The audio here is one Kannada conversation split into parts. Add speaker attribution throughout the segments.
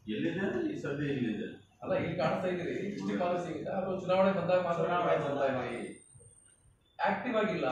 Speaker 1: ಎಲ್ಲಿದೆ ಈ ಸದ್ಯ ಇಲ್ಲಿದೆ
Speaker 2: ಅಲ್ಲ ಇಲ್ಲಿ ಕಾಣಿಸ್ತಾ ಇದ್ದೀರಿ ಹಿಸ್ಟ್ರಿ ಪಾಲಿಸಿ ಇದೆ ಅದು ಚುನಾವಣೆ ಬಂದಾಗ ಮಾತ್ರ
Speaker 3: ಚುನಾವಣೆ
Speaker 2: ಬರ್ತಾ ಇದ್ದೀರಿ ಆಕ್ಟಿವ್ ಆಗಿಲ್ಲ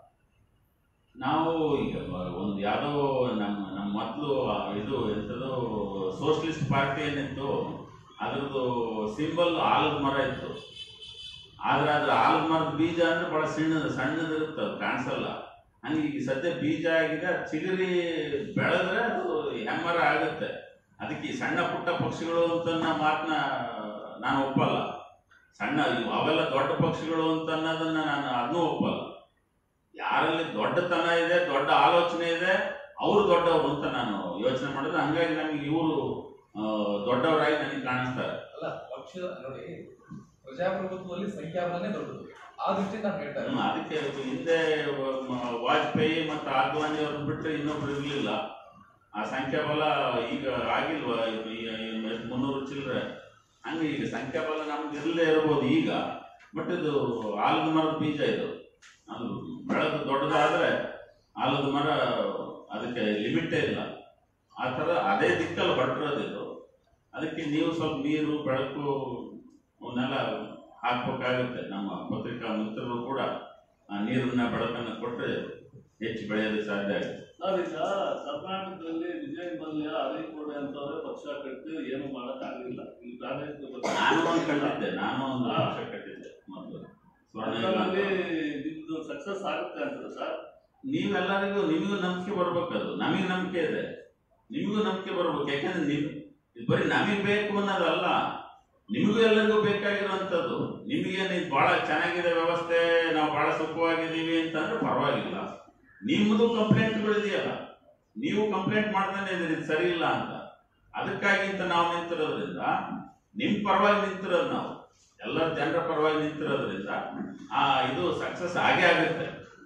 Speaker 1: ನಾವು ಈಗ ಒಂದು ಯಾವುದೋ ನಮ್ಮ ನಮ್ಮ ಮೊದಲು ಇದು ಎಂಥದ್ದು ಸೋಷಲಿಸ್ಟ್ ಪಾರ್ಟಿ ಏನಿತ್ತು ಅದ್ರದ್ದು ಸಿಂಬಲ್ ಆಲದ ಮರ ಇತ್ತು ಆದ್ರೆ ಅದ್ರ ಆಲದ ಮರದ ಬೀಜ ಅಂದ್ರೆ ಬಹಳ ಸಣ್ಣ ಸಣ್ಣದಿರುತ್ತೆ ಅದು ಕಾಣಿಸಲ್ಲ ಹಂಗೆ ಈಗ ಸದ್ಯ ಬೀಜ ಆಗಿದೆ ಅದ್ ಚಿಗುರಿ ಬೆಳೆದ್ರೆ ಅದು ಹೆಮ್ಮರ ಆಗುತ್ತೆ ಅದಕ್ಕೆ ಈ ಸಣ್ಣ ಪುಟ್ಟ ಪಕ್ಷಿಗಳು ಅಂತ ಮಾತನ್ನ ನಾನು ಒಪ್ಪಲ್ಲ ಸಣ್ಣ ಇವು ಅವೆಲ್ಲ ದೊಡ್ಡ ಪಕ್ಷಿಗಳು ಅಂತ ಅನ್ನೋದನ್ನ ನಾನು ಅದನ್ನೂ ಒಪ್ಪಲ್ಲ ಯಾರಲ್ಲಿ ದೊಡ್ಡತನ ಇದೆ ದೊಡ್ಡ ಆಲೋಚನೆ ಇದೆ ಅವರು ದೊಡ್ಡವರು ಅಂತ ನಾನು ಯೋಚನೆ ಮಾಡಿದ್ರೆ ಹಂಗಾಗಿ ನಮಗೆ ಇವರು ದೊಡ್ಡವರಾಗಿ ನನಗೆ ಕಾಣಿಸ್ತಾರೆ
Speaker 2: ಅಲ್ಲ ಪಕ್ಷದ ನೋಡಿ ಪ್ರಜಾಪ್ರಭುತ್ವದಲ್ಲಿ ಸಂಖ್ಯಾಬಲನೇ ದೊಡ್ಡದು ಆ ದೃಷ್ಟಿಯಿಂದ ನಾನು ಹೇಳ್ತಾ
Speaker 1: ಹ್ಮ್,
Speaker 2: ಇದ್ದೀನಿ
Speaker 1: ಅದಕ್ಕೆ ಹಿಂದೆ ಮ- ವಾಜಪೇಯಿ ಮತ್ತು ಆದ್ವಾನಿ ಅವ್ರನ್ನ ಬಿಟ್ಟರೆ ಇನ್ನೊಬ್ರು ಇರಲಿಲ್ಲ ಆ ಸಂಖ್ಯಾಬಲ ಈಗ ಆಗಿಲ್ವಾ ಇದು ಈ- ಈ ಮುನ್ನೂರು ಚಿಲ್ಲರೆ ಹಂಗೆ ಈಗ ಸಂಖ್ಯಾಬಲ ನಮ್ಗೆ ಇರಲೇ ಇರ್ಬೋದು ಈಗ ಬಟ್ ಇದು ಆಲದ ಮರದ ಬೀಜ ಇದು ಅದು ಬೆಳೆದು ದೊಡ್ಡದಾದ್ರೆ ಆಲದ ಮರ ಅದಕ್ಕೆ ಲಿಮಿಟೇ ಇಲ್ಲ ಆ ಥರ ಅದೇ ದಿಕ್ಕಲ್ಲಿ ಹೊರಟಿರೋದು ಇದು ಅದಕ್ಕೆ ನೀವು ಸ್ವಲ್ಪ ನೀರು ಬೆಳಕು ಅವನ್ನೆಲ್ಲ ಹಾಕ್ಬೇಕಾಗುತ್ತೆ ನಮ್ಮ ಪತ್ರಿಕಾ ಮಿತ್ರರು ಕೂಡ ಆ ನೀರನ್ನ ಬೆಳಕನ್ನು ಕೊಟ್ಟರೆ ಹೆಚ್ಚು ಬೆಳೆಯೋದಕ್ಕೆ ಸಾಧ್ಯ ಆಗುತ್ತೆ
Speaker 4: ನಾವೀಗ ಕರ್ನಾಟಕದಲ್ಲಿ ವಿಜಯ್ ಮಲ್ಯ ಅರಿಕೋಡೆ ಅಂತವ್ರೆ ಪಕ್ಷ ಕಟ್ಟಿ ಏನು ಮಾಡಕ್ ಆಗಿಲ್ಲ ಈ ಪ್ರಾದೇಶಿಕ ಪಕ್ಷ
Speaker 1: ನಾನು ಒಂದು ಕಟ್ಟಿದ್ದೆ ನಾನು ಒಂದು ಪಕ್ಷ ಕಟ್ಟಿದ್ದೆ ಮೊದಲು ಸ್ವರ್ಣ
Speaker 4: ಅದ್ರಲ್ಲಿ
Speaker 1: ಯುಗ.
Speaker 4: ನಿಮ್ದು ಸಕ್ಸಸ್ ಆಗುತ್ತೆ ಅಂತಾರೆ ಸರ್
Speaker 1: ನೀವೆಲ್ಲರಿಗೂ ನಿಮಗೂ ನಂಬಿಕೆ ಬರ್ಬೇಕು ಅದು ನಮಗೆ ನಂಬಿಕೆ ಇದೆ ನಿಮಗೂ ನಂಬಿಕೆ ಬರ್ಬೇಕು ಯಾಕಂದ್ರೆ ನಿಮ್ ಇದು ಬರೀ ನಮಗೆ ಬೇಕು ಅನ್ನೋದಲ್ಲ ನಿಮಗೂ ಎಲ್ಲರಿಗೂ ಬೇಕಾಗಿರುವಂಥದ್ದು ನಿಮಗೆ ನೀವು ಭಾಳ ಚೆನ್ನಾಗಿದೆ ವ್ಯವಸ್ಥೆ ನಾವು ಭಾಳ ಸುಖವಾಗಿದ್ದೀವಿ ಅಂತಂದ್ರೆ ಪರವಾಗಿಲ್ಲ ನಿಮ್ಮದು ಕಂಪ್ಲೇಂಟ್ಗಳಿದೆಯಲ್ಲ ನೀವು ಕಂಪ್ಲೇಂಟ್ ಮಾಡ್ತಾನೆ ಇದ್ದೀರಿ ಇದು ಸರಿ ಇಲ್ಲ ಅಂತ ಅದಕ್ಕಾಗಿ ಅಂತ ನಾವು ನಿಂತಿರೋದ್ರಿಂದ ನಿಮ್ಮ ಪರವಾಗಿ ನಿಂತಿರೋದು ನಾವು ಎಲ್ಲ ಜನರ ಪರವಾಗಿ ನಿಂತಿರೋದ್ರಿಂದ ಆ ಇದು ಸಕ್ಸಸ್ ಆಗೇ ಆಗುತ್ತೆ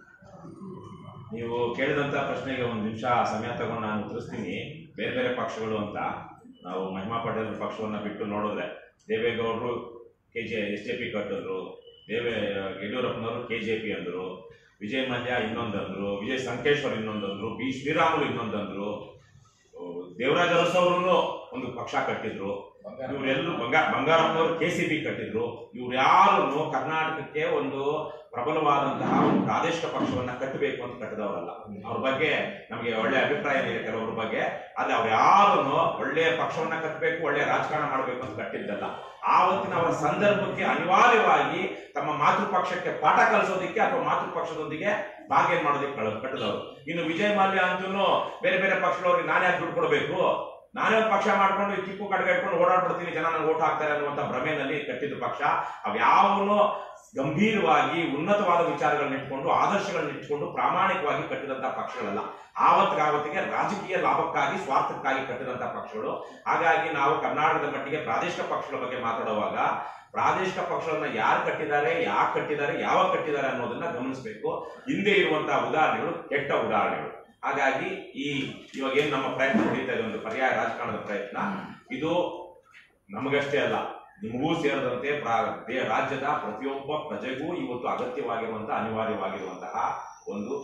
Speaker 5: ನೀವು ಕೇಳಿದಂತ ಪ್ರಶ್ನೆಗೆ ಒಂದು ನಿಮಿಷ ಸಮಯ ತಗೊಂಡು ನಾನು ಉತ್ತರಿಸ್ತೀನಿ ಬೇರೆ ಬೇರೆ ಪಕ್ಷಗಳು ಅಂತ ನಾವು ಮಹಿಮಾ ಪಟೇಲ್ ಪಕ್ಷವನ್ನ ಬಿಟ್ಟು ನೋಡಿದ್ರೆ ದೇವೇಗೌಡರು K J S J P ಕಟ್ಟಿದ್ರು ದೇವೇ ಯಡಿಯೂರಪ್ಪನವರು ಕೆ ಜೆ ಪಿ ಅಂದರು ವಿಜಯ್ ಮಲ್ಯ ಇನ್ನೊಂದಂದ್ರು ವಿಜಯ್ ಸಂಕೇಶ್ವರ್ ಇನ್ನೊಂದಂದ್ರು ಬಿ ಶ್ರೀರಾಮುಲು ಇನ್ನೊಂದಂದ್ರು ದೇವರಾಜ ಅರಸು ಅವರನ್ನು ಒಂದು ಪಕ್ಷ ಕಟ್ಟಿದ್ರು ಇವರೆಲ್ಲರೂ ಬಂಗಾ ಬಂಗಾರಪ್ಪನವರು ಕೆ ಸಿ ಬಿ ಕಟ್ಟಿದ್ರು ಇವ್ರು ಯಾರನ್ನು ಕರ್ನಾಟಕಕ್ಕೆ ಒಂದು ಪ್ರಬಲವಾದಂತಹ ಒಂದು ಪ್ರಾದೇಶಿಕ ಪಕ್ಷವನ್ನ ಕಟ್ಟಬೇಕು ಅಂತ ಕಟ್ಟಿದವರಲ್ಲ ಅವ್ರ ಬಗ್ಗೆ ನಮಗೆ ಒಳ್ಳೆ ಅಭಿಪ್ರಾಯ ಇದೆ ಕೆಲವ್ರ ಬಗ್ಗೆ ಆದ್ರೆ ಅವ್ರು ಯಾರನ್ನು ಒಳ್ಳೆಯ ಪಕ್ಷವನ್ನ ಕಟ್ಟಬೇಕು ಒಳ್ಳೆಯ ರಾಜಕಾರಣ ಮಾಡಬೇಕು ಅಂತ ಕಟ್ಟಿದ್ದಲ್ಲ ಆವತ್ತಿನ ಅವರ ಸಂದರ್ಭಕ್ಕೆ ಅನಿವಾರ್ಯವಾಗಿ ತಮ್ಮ ಮಾತೃಪಕ್ಷಕ್ಕೆ ಪಾಠ ಕಲಿಸೋದಿಕ್ಕೆ ಅಥವಾ ಮಾತೃಪಕ್ಷದೊಂದಿಗೆ ಬಾಗೇನ್ ಮಾಡೋದಕ್ಕೆ ಕಳ- ಕಟ್ಟಿದವರು ಇನ್ನು ವಿಜಯ್ ಮಾಲ್ಯ ಅಂತೂ ಬೇರೆ ಬೇರೆ ಪಕ್ಷದವ್ರಿಗೆ ನಾನೇ ಯಾಕೆ ದುಡ್ಡು ಕೊಡಬೇಕು ನಾನೇ ಒಂದು ಪಕ್ಷ ಮಾಡ್ಕೊಂಡು ಈ ಚಿಕ್ಕು ಕಡೆಗೆ ಇಟ್ಕೊಂಡು ಓಡಾಡ್ಬಿಡ್ತೀನಿ ಜನ ನನಗೆ ಓಟ್ ಹಾಕ್ತಾರೆ ಅನ್ನುವಂಥ ಭ್ರಮೆನಲ್ಲಿ ಕಟ್ಟಿದ ಪಕ್ಷ ಅವ್ಯಾವನು ಗಂಭೀರವಾಗಿ ಉನ್ನತವಾದ ವಿಚಾರಗಳನ್ನ ಇಟ್ಕೊಂಡು ಆದರ್ಶಗಳನ್ನ ಇಟ್ಕೊಂಡು ಪ್ರಾಮಾಣಿಕವಾಗಿ ಕಟ್ಟಿದಂತ ಪಕ್ಷಗಳಲ್ಲ ಆವತ್ತಿಗಾವತ್ತಿಗೆ ರಾಜಕೀಯ ಲಾಭಕ್ಕಾಗಿ ಸ್ವಾರ್ಥಕ್ಕಾಗಿ ಕಟ್ಟಿದಂತ ಪಕ್ಷಗಳು ಹಾಗಾಗಿ ನಾವು ಕರ್ನಾಟಕದ ಮಟ್ಟಿಗೆ ಪ್ರಾದೇಶಿಕ ಪಕ್ಷಗಳ ಬಗ್ಗೆ ಮಾತಾಡುವಾಗ ಪ್ರಾದೇಶಿಕ ಪಕ್ಷಗಳನ್ನ ಯಾರು ಕಟ್ಟಿದ್ದಾರೆ ಯಾಕೆ ಕಟ್ಟಿದ್ದಾರೆ ಯಾವಾಗ ಕಟ್ಟಿದ್ದಾರೆ ಅನ್ನೋದನ್ನ ಗಮನಿಸಬೇಕು ಹಿಂದೆ ಇರುವಂತಹ ಉದಾಹರಣೆಗಳು ಕೆಟ್ಟ ಉದಾಹರಣೆಗಳು ಹಾಗಾಗಿ ಈ ಇವಾಗ ಏನ್ ನಮ್ಮ ಪ್ರಯತ್ನ ನಡೀತಾ ಇದೆ ಒಂದು ಪರ್ಯಾಯ ರಾಜಕಾರಣದ ಪ್ರಯತ್ನ ಇದು ನಮಗಷ್ಟೇ ಅಲ್ಲ ನಿಮಗೂ ಸೇರಿದಂತೆ ಪ್ರಾ- ದೇ- ರಾಜ್ಯದ ಪ್ರತಿಯೊಬ್ಬ ಪ್ರಜೆಗೂ ಇವತ್ತು ಅಗತ್ಯವಾಗಿರುವಂತಹ ಅನಿವಾರ್ಯವಾಗಿರುವಂತಹ ಒಂದು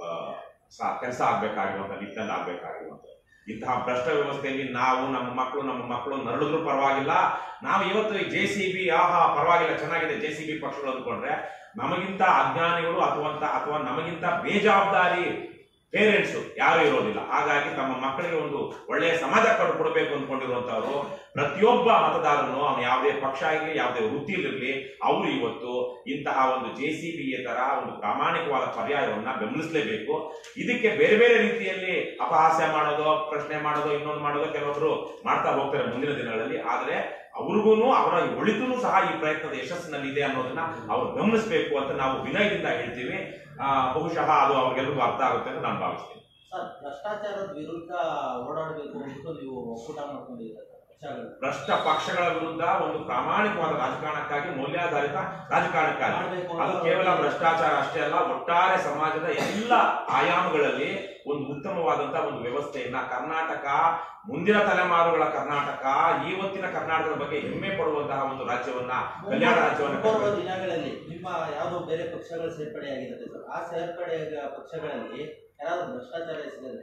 Speaker 5: ಕೆಲಸ ಆಗ್ಬೇಕಾಗಿರುವಂತಹ ನಿಟ್ಟಿನಲ್ಲಿ ಆಗ್ಬೇಕಾಗಿರುವಂತಹ ಇಂತಹ ಭ್ರಷ್ಟ ವ್ಯವಸ್ಥೆಯಲ್ಲಿ ನಾವು ನಮ್ಮ ಮಕ್ಕಳು ನಮ್ಮ ಮಕ್ಕಳು ನರಳಿದ್ರು ಪರವಾಗಿಲ್ಲ ನಾವು ಇವತ್ತು ಜೆ ಸಿ ಬಿ ಆಹಾ ಪರವಾಗಿಲ್ಲ ಚೆನ್ನಾಗಿದೆ ಜೆ ಸಿ ಬಿ ಪಕ್ಷಗಳು ಅಂದ್ಕೊಂಡ್ರೆ ನಮಗಿಂತ ಅಜ್ಞಾನಿಗಳು ಅಥವಾ ಅಥವಾ ನಮಗಿಂತ ಬೇಜವಾಬ್ದಾರಿ ಪೇರೆಂಟ್ಸ್ ಯಾರು ಇರೋದಿಲ್ಲ ಹಾಗಾಗಿ ತಮ್ಮ ಮಕ್ಕಳಿಗೆ ಒಂದು ಒಳ್ಳೆಯ ಸಮಾಜ ಕೊಡಬೇಕು ಅಂದ್ಕೊಂಡಿರುವಂತವರು ಪ್ರತಿಯೊಬ್ಬ ಮತದಾರನು ಅವನು ಯಾವುದೇ ಪಕ್ಷ ಆಗಲಿ ಯಾವುದೇ ವೃತ್ತಿಲಿರಲಿ ಅವರು ಇವತ್ತು ಇಂತಹ ಒಂದು ಜೆ ಸಿ ಬಿ ತರ ಒಂದು ಪ್ರಾಮಾಣಿಕವಾದ ಪರ್ಯಾಯವನ್ನ ಬೆಂಬಲಿಸಲೇಬೇಕು ಇದಕ್ಕೆ ಬೇರೆ ಬೇರೆ ರೀತಿಯಲ್ಲಿ ಅಪಹಾಸ್ಯ ಮಾಡೋದು ಪ್ರಶ್ನೆ ಮಾಡೋದು ಇನ್ನೊಂದು ಮಾಡೋದು ಕೆಲವೊಬ್ರು ಮಾಡ್ತಾ ಹೋಗ್ತಾರೆ ಮುಂದಿನ ದಿನಗಳಲ್ಲಿ ಆದ್ರೆ ಅವ್ರಿಗೂ ಅವರ ಒಳಿತೂ ಸಹ ಈ ಪ್ರಯತ್ನದ ಯಶಸ್ಸಿನಲ್ಲಿ ಇದೆ ಅನ್ನೋದನ್ನ ಅವ್ರು ಗಮನಿಸಬೇಕು ಅಂತ ನಾವು ವಿನಯದಿಂದ ಹೇಳ್ತೀವಿ ಆ, ಬಹುಶಃ ಅದು ಅವ್ರಿಗೆಲ್ಲರಿಗೂ ಅರ್ಥ ಆಗುತ್ತೆ ಅಂತ ನಾನು ಭಾವಿಸ್ತೀನಿ
Speaker 3: ಸರ್ ಭ್ರಷ್ಟಾಚಾರದ ವಿರುದ್ಧ ಓಡಾಡಬೇಕು ಅಂದ್ಬಿಟ್ಟು ನೀವು ಒಕ್ಕೂಟ ಮಾಡ್ಕೊಂಡಿದ್ದೀರಾ ಸರ್ ಪಕ್ಷಗಳು
Speaker 5: ಭ್ರಷ್ಟ ಪಕ್ಷಗಳ ವಿರುದ್ಧ ಒಂದು ಪ್ರಾಮಾಣಿಕವಾದ ರಾಜಕಾರಣಕ್ಕಾಗಿ ಮೌಲ್ಯಾಧಾರಿತ ರಾಜಕಾರಣಕ್ಕಾಗಿ
Speaker 3: ಮಾಡಬೇಕು
Speaker 5: ಅದು ಕೇವಲ ಭ್ರಷ್ಟಾಚಾರ ಅಷ್ಟೇ ಅಲ್ಲ ಒಟ್ಟಾರೆ ಸಮಾಜದ ಎಲ್ಲ ಆಯಾಮಗಳಲ್ಲಿ ಒಂದು ಉತ್ತಮವಾದಂತಹ ಒಂದು ವ್ಯವಸ್ಥೆಯನ್ನ ಕರ್ನಾಟಕ ಮುಂದಿನ ತಲೆಮಾರುಗಳ ಕರ್ನಾಟಕ ಇವತ್ತಿನ ಕರ್ನಾಟಕದ ಬಗ್ಗೆ ಹೆಮ್ಮೆ ಪಡುವಂತಹ ಒಂದು ರಾಜ್ಯವನ್ನ ಕಲ್ಯಾಣ ರಾಜ್ಯವನ್ನ
Speaker 3: ಮುಂಬರುವ
Speaker 5: ಕಟ್ಟಬೇಕು.
Speaker 3: ದಿನಗಳಲ್ಲಿ ನಿಮ್ಮ ಯಾವುದೋ ಬೇರೆ ಪಕ್ಷಗಳು ಸೇರ್ಪಡೆ ಆಗಿರುತ್ತೆ ಸರ್ ಆ ಸೇರ್ಪಡೆ ಪಕ್ಷಗಳಲ್ಲಿ ಯಾರಾದ್ರೂ ಭ್ರಷ್ಟಾಚಾರ ಎಸಗಿದ್ರೆ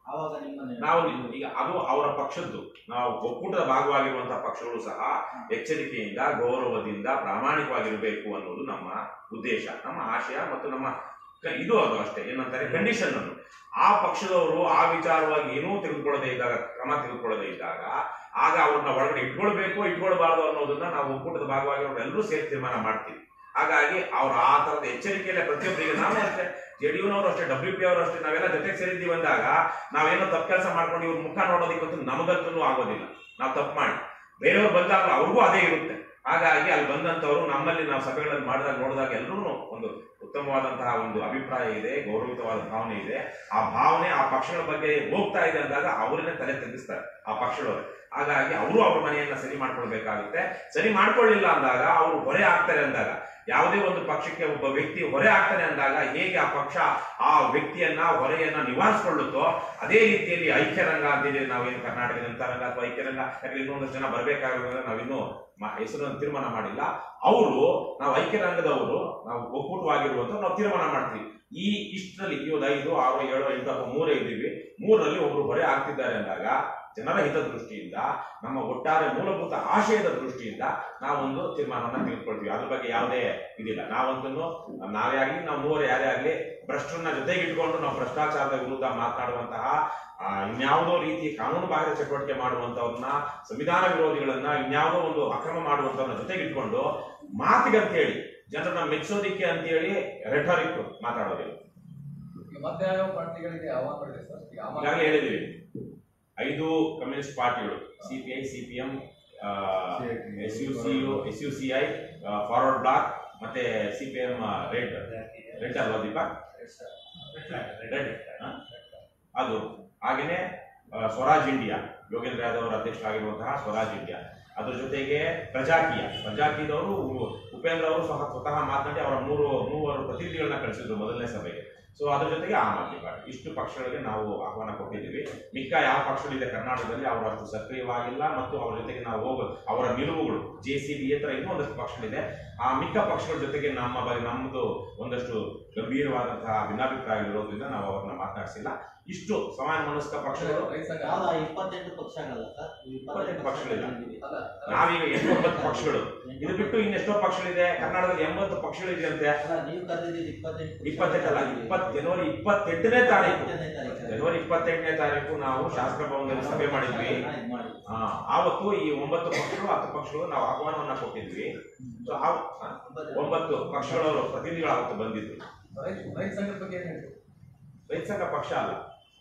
Speaker 3: ಆವಾಗ ನಿಮ್ಮನ್ನ
Speaker 5: ನಾವು ಈಗ ಅದು ಅವರ ಪಕ್ಷದ್ದು ನಾವು ಒಕ್ಕೂಟದ ಭಾಗವಾಗಿರುವಂತಹ ಪಕ್ಷಗಳು ಸಹ ಎಚ್ಚರಿಕೆಯಿಂದ ಗೌರವದಿಂದ ಪ್ರಾಮಾಣಿಕವಾಗಿರಬೇಕು ಅನ್ನೋದು ನಮ್ಮ ಉದ್ದೇಶ ನಮ್ಮ ಆಶಯ ಮತ್ತು ನಮ್ಮ ಕ- ಇದು ಅದು ಅಷ್ಟೇ ಏನಂತಾರೆ ಕಂಡೀಷನ್ ಅನ್ನು ಆ ಪಕ್ಷದವರು ಆ ವಿಚಾರವಾಗಿ ಏನೂ ತೆಗೆದುಕೊಳ್ಳದೆ ಇದ್ದಾಗ ಕ್ರಮ ತೆಗೆದುಕೊಳ್ಳದೆ ಇದ್ದಾಗ ಆಗ ಅವ್ರನ್ನ ಒಳಗಡೆ ಇಟ್ಕೊಳ್ಬೇಕು ಇಟ್ಕೊಳ್ಬಾರ್ದು ಅನ್ನೋದನ್ನ ನಾವು ಒಕ್ಕೂಟದ ಭಾಗವಾಗಿರೋರು ಎಲ್ಲರೂ ಸೇರಿ ತೀರ್ಮಾನ ಮಾಡ್ತೀವಿ ಹಾಗಾಗಿ ಅವ್ರು ಆ ತರದ ಎಚ್ಚರಿಕೆಯಲ್ಲೇ ಪ್ರತಿಯೊಬ್ಬರಿಗೆ ನಾವು ಅಷ್ಟೇ ಜೆಡಿಯುನವರು ಅಷ್ಟೇ ಡಬ್ಲ್ಯೂ ಪಿ ಅವರು ಅಷ್ಟೇ ನಾವೆಲ್ಲ ಜೊತೆಗೆ ಸೇರಿದ್ದೀವಿ ಅಂದಾಗ ನಾವೇನೋ ತಪ್ಪು ಕೆಲಸ ಮಾಡ್ಕೊಂಡು ಇವ್ರ ಮುಖ ನೋಡೋದಕ್ಕಂತೂ ನಮಗಂತೂ ಆಗೋದಿಲ್ಲ ನಾವು ತಪ್ಪು ಮಾಡಿ ಬೇರೆಯವ್ರು ಬಂದಾಗ ಅವ್ರಿಗೂ ಅದೇ ಇರುತ್ತೆ ಹಾಗಾಗಿ ಅಲ್ಲಿ ಬಂದಂತವರು ನಮ್ಮಲ್ಲಿ ನಾವು ಸಭೆಗಳಲ್ಲಿ ಮಾಡಿದಾಗ ನೋಡಿದಾಗ ಎಲ್ಲರೂ ಒಂದು ಉತ್ತಮವಾದಂತಹ ಒಂದು ಅಭಿಪ್ರಾಯ ಇದೆ ಗೌರವಿತವಾದ ಭಾವನೆ ಇದೆ ಆ ಭಾವನೆ ಆ ಪಕ್ಷಗಳ ಬಗ್ಗೆ ಹೋಗ್ತಾ ಇದೆ ಅಂದಾಗ ಅವರನ್ನೇ ತಲೆ ತಗ್ಗಿಸ್ತಾರೆ ಆ ಪಕ್ಷದವರು ಹಾಗಾಗಿ ಅವರು ಅವ್ರ ಮನೆಯನ್ನ ಸರಿ ಮಾಡ್ಕೊಳ್ಬೇಕಾಗುತ್ತೆ ಸರಿ ಮಾಡ್ಕೊಳ್ಳಿಲ್ಲ ಅಂದಾಗ ಅವರು ಹೊರೆ ಆಗ್ತಾರೆ ಅಂದಾಗ ಯಾವುದೇ ಒಂದು ಪಕ್ಷಕ್ಕೆ ಒಬ್ಬ ವ್ಯಕ್ತಿ ಹೊರೆ ಆಗ್ತಾನೆ ಅಂದಾಗ ಹೇಗೆ ಆ ಪಕ್ಷ ಆ ವ್ಯಕ್ತಿಯನ್ನ ಹೊರೆಯನ್ನ ನಿವಾರಿಸಿಕೊಳ್ಳುತ್ತೋ ಅದೇ ರೀತಿಯಲ್ಲಿ ಐಕ್ಯರಂಗ ಅಂತಿದೆ ನಾವೇನು ಕರ್ನಾಟಕದ ಅಂತರಂಗ ಅಥವಾ ಐಕ್ಯರಂಗ ಯಾಕಂದ್ರೆ ಇನ್ನೊಂದಷ್ಟು ಜನ ಬರಬೇಕಾಗಿರೋದ್ರಿಂದ ನಾವಿನ್ನೂ ಮ- ಹೆಸರನ್ನು ತೀರ್ಮಾನ ಮಾಡಿಲ್ಲ ಅವರು ನಾವು ಐಕ್ಯರಂಗದವರು ನಾವು ಒಕ್ಕೂಟವಾಗಿರುವಂತ ನಾವು ತೀರ್ಮಾನ ಮಾಡ್ತೀವಿ ಈ ಇಷ್ಟರಲ್ಲಿ ಇವತ್ತು ಐದು ಆರು ಏಳು ಎಂಟು ಅಥವಾ ಮೂರೇ ಇದ್ದೀವಿ ಮೂರರಲ್ಲಿ ಒಬ್ರು ಹೊರೆ ಆಗ್ತಿದ್ದಾರೆ ಅಂದಾಗ ಜನರ ಹಿತದೃಷ್ಟಿಯಿಂದ ನಮ್ಮ ಒಟ್ಟಾರೆ ಮೂಲಭೂತ ಆಶಯದ ದೃಷ್ಟಿಯಿಂದ ನಾವೊಂದು ತೀರ್ಮಾನವನ್ನ ತೆಗೆದುಕೊಳ್ತೀವಿ ಅದ್ರ ಬಗ್ಗೆ ಯಾವುದೇ ಇದಿಲ್ಲ ನಾವಂತೂ ನಾವೇ ಆಗಲಿ ನಾವು ಮೂವರು ಯಾರೇ ಆಗಲಿ ಭ್ರಷ್ಟರನ್ನ ಜೊತೆಗೆ ಇಟ್ಕೊಂಡು ನಾವು ಭ್ರಷ್ಟಾಚಾರದ ವಿರುದ್ಧ ಮಾತನಾಡುವಂತಹ ಆ, ಇನ್ಯಾವುದೋ ರೀತಿ ಕಾನೂನು ಬಾಹಿರ ಚಟುವಟಿಕೆ ಮಾಡುವಂತವ್ರನ್ನ ಸಂವಿಧಾನ ವಿರೋಧಿಗಳನ್ನ ಇನ್ಯಾವುದೋ ಒಂದು ಅಕ್ರಮ ಮಾಡುವಂತವ್ರನ್ನ ಜೊತೆಗೆ ಇಟ್ಕೊಂಡು ಮಾತಿಗಂತೇಳಿ ಜನರನ್ನ ಮೆಚ್ಚೋದಿಕ್ಕೆ ಅಂತೇಳಿ ರೆಟರಿಕ್ ಮಾತಾಡೋದಿಲ್ಲ
Speaker 2: ಈಗ ಮತ್ತೆ ಯಾವ ಪಾರ್ಟಿಗಳಿಗೆ ಆಹ್ವಾನ ಮಾಡಿದೆ ಸರ್ ಈಗ ಆಹ್ವಾನ
Speaker 5: ಈಗಾಗಲೇ ಹೇಳಿದೀವಿ ಐದು ಕಮ್ಯುನಿಸ್ಟ್ ಪಾರ್ಟಿಗಳು CPI CPM S U C S U C I forward bloc ಮತ್ತೆ ಸಿಪಿಎಂ ರೆಡ್ ರೆಡ್ ಅಲ್ವಾ ದೀಪ ರೆಡ್ ಅದು ಹಾಗೇನೆ ಆ, ಸ್ವರಾಜ್ ಇಂಡಿಯಾ ಯೋಗೇಂದ್ರ ಯಾದವ್ ಅವರ ಅಧ್ಯಕ್ಷರಾಗಿರುವಂತಹ ಸ್ವರಾಜ್ ಇಂಡಿಯಾ ಅದ್ರ ಜೊತೆಗೆ ಪ್ರಜಾಕೀಯ ಪ್ರಜಾಕೀಯದವರು ಉಪೇಂದ್ರ ಅವರು ಸಹ ಸ್ವತಃ ಮಾತನಾಡಿ ಅವರ ಮೂರು ಮೂವರು ಪ್ರತಿನಿಧಿಗಳನ್ನ ಕಳಿಸಿದ್ರು ಮೊದಲನೇ ಸಭೆಗೆ ಸೊ ಅದ್ರ ಜೊತೆಗೆ ಆಮ್ ಆದ್ಮಿ ಪಾರ್ಟಿ ಇಷ್ಟು ಪಕ್ಷಗಳಿಗೆ ನಾವು ಆಹ್ವಾನ ಕೊಟ್ಟಿದ್ದೀವಿ ಮಿಕ್ಕ ಯಾವ ಪಕ್ಷಗಳಿದೆ ಕರ್ನಾಟಕದಲ್ಲಿ ಅವರು ಅಷ್ಟು ಸಕ್ರಿಯವಾಗಿಲ್ಲ ಮತ್ತು ಅವರ ಜೊತೆಗೆ ನಾವು ಹೋಗ ಅವರ ನಿಲುವುಗಳು ಜೆ ಸಿ ಬಿ ಹತ್ರ ಇನ್ನೂ ಒಂದಷ್ಟು ಪಕ್ಷಗಳಿದೆ ಆ ಮಿಕ್ಕ ಪಕ್ಷಗಳ ಜೊತೆಗೆ ನಮ್ಮ ಬಗ್ಗೆ ನಮ್ಮದು ಒಂದಷ್ಟು ಗಂಭೀರವಾದಂತಹ ಭಿನ್ನಾಭಿಪ್ರಾಯ ಇರೋದ್ರಿಂದ ನಾವು ಅವ್ರನ್ನ ಮಾತನಾಡಿಸಿಲ್ಲ ಇಷ್ಟು ಸಮಾನ ಮನಸ್ಕ ಪಕ್ಷಗಳು
Speaker 2: ರೈತ ಸಂಘ
Speaker 3: ಯಾವ್ದು ಆ ಇಪ್ಪತ್ತೆಂಟು ಪಕ್ಷಗಳಲ್ಲ ಸರ್ ನೀವು
Speaker 5: ಇಪ್ಪತ್ತೆಂಟು ಪಕ್ಷಗಳಿಲ್ಲ.
Speaker 2: ಅಲ್ಲ
Speaker 5: ನಾವೀಗ ಎಂಬತ್ತು ಪಕ್ಷಗಳು ಇದು ಬಿಟ್ಟು ಇನ್ನೆಷ್ಟೋ ಪಕ್ಷಗಳಿದೆ ಕರ್ನಾಟಕದಲ್ಲಿ ಎಂಬತ್ತು ಪಕ್ಷಗಳಿದೆ ಅಂತೆ
Speaker 3: ಅಲ್ಲ ನೀವು ಕರೆದಿದ್ದು ಇಪ್ಪತ್ತೆಂಟು
Speaker 5: ಇಪ್ಪತ್ತೆಂಟಲ್ಲ ಇಪ್ಪತ್ ಜನವರಿ ಇಪ್ಪತ್ತೆಂಟನೇ ತಾರೀಕು
Speaker 3: ಇಪ್ಪತ್ತೆಂಟನೇ ತಾರೀಕು
Speaker 5: ಜನವರಿ ಇಪ್ಪತ್ತೆಂಟನೇ ತಾರೀಕು ನಾವು ಶಾಸಕ ಭವನದಲ್ಲಿ ಸಭೆ ಮಾಡಿದ್ವಿ
Speaker 3: ಇದ್ ಮಾಡಿ
Speaker 5: ಆ, ಆವತ್ತು ಈ ಒಂಬತ್ತು ಪಕ್ಷಗಳು ಹತ್ತು ಪಕ್ಷಗಳು ನಾವು ಆಹ್ವಾನವನ್ನ ಕೊಟ್ಟಿದ್ವಿ ಸೊ ಆ ಆ, ಒಂಬತ್ತು ಪಕ್ಷಗಳವರು ಪ್ರತಿನಿಧಿಗಳು ಅವತ್ತು ಬಂದಿದ್ರು
Speaker 2: ರೈತ ರೈತ ಸಂಘದ ಬಗ್ಗೆ ಏನ್ ಹೇಳ್ತೀವಿ
Speaker 5: ರೈತ ಸಂಘ ಪಕ್ಷ ಅಲ್ಲ